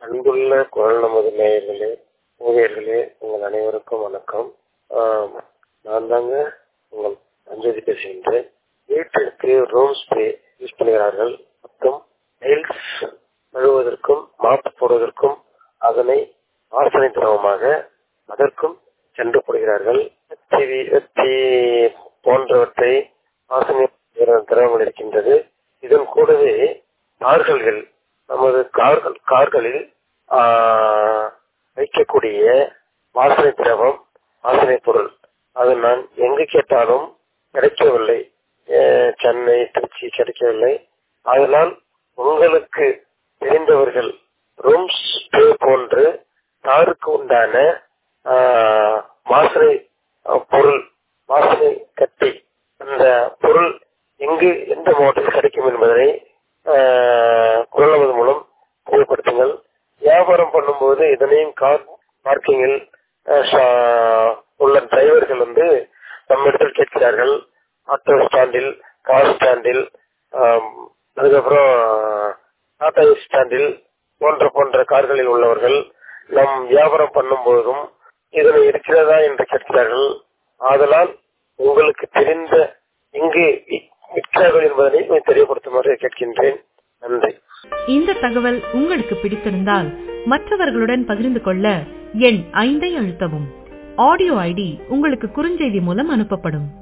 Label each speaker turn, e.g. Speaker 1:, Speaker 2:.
Speaker 1: அன்புள்ள குரல் நமது நேயர்களே ஊழியர்களே உங்கள் அனைவருக்கும் வணக்கம் ஆம், நான் தாங்க உங்கள் அஞ்சலி பேசுகின்றேன் வீட்டிற்கு ரூம் ஸ்ப்ரே யூஸ் பண்ணுகிறார்கள் மற்றும் டைல்ஸ் கழுவதற்கும் மாப்பு போடுவதற்கும் அதனை வாசனை திரவமாக அதற்கும் சென்று போடுகிறார்கள் வெத்தி வெத்தி போன்றவற்றை வாசனை திரவங்கள் இருக்கின்றது இதன் கூடவே கார்கள்கள் நமது கார்கள் கார்களில் ஆஹ், வைக்கக்கூடிய வாசனை திரவம் வாசனை பொருள் அது நான் எங்கு கேட்டாலும் கிடைக்கவில்லை அஹ், சென்னை திருச்சி கிடைக்கவில்லை அதனால் உங்களுக்கு தெரிந்தவர்கள் ரூம் ஸ்ப்ரே போன்று காருக்கு உண்டான ஆஹ், வாசனை அஹ், பொருள் வாசனை கட்டி அந்த பொருள் எங்கு எந்த மாவட்டத்தில் கிடைக்கும் என்பதனை ஆஹ், குரல் நமது மூலம் தெளிவுபடுத்துங்கள் வியாபாரம் பண்ணும்போது இதனையும் கார் பார்க்கிங்கில் ஆஹ், ஷா- உள்ள டிரைவர்கள் வந்து நம்மிடத்தில் கேட்கிறார்கள் ஆட்டோ ஸ்டாண்டில் கார் ஸ்டாண்டில் ஆம், அதுக்கப்புறம் டாடா ஸ்டாண்டில் போன்ற போன்ற கார்களில் உள்ளவர்கள் நம் வியாபாரம் பண்ணும்போதும் இதனை இருக்கிறதா என்று கேட்கிறார்கள் ஆதலால் உங்களுக்கு தெரிந்த எங்கு வி- விற்கிறார்கள் என்பதனை கொஞ்சம் தெரியப்படுத்துமாறு கேட்கின்றேன் நன்றி
Speaker 2: இந்த தகவல் உங்களுக்கு பிடித்திருந்தால் மற்றவர்களுடன் பகிர்ந்து கொள்ள எண் ஐந்தை அழுத்தவும் ஆடியோ ஐடி உங்களுக்கு குறுஞ்செய்தி மூலம் அனுப்பப்படும்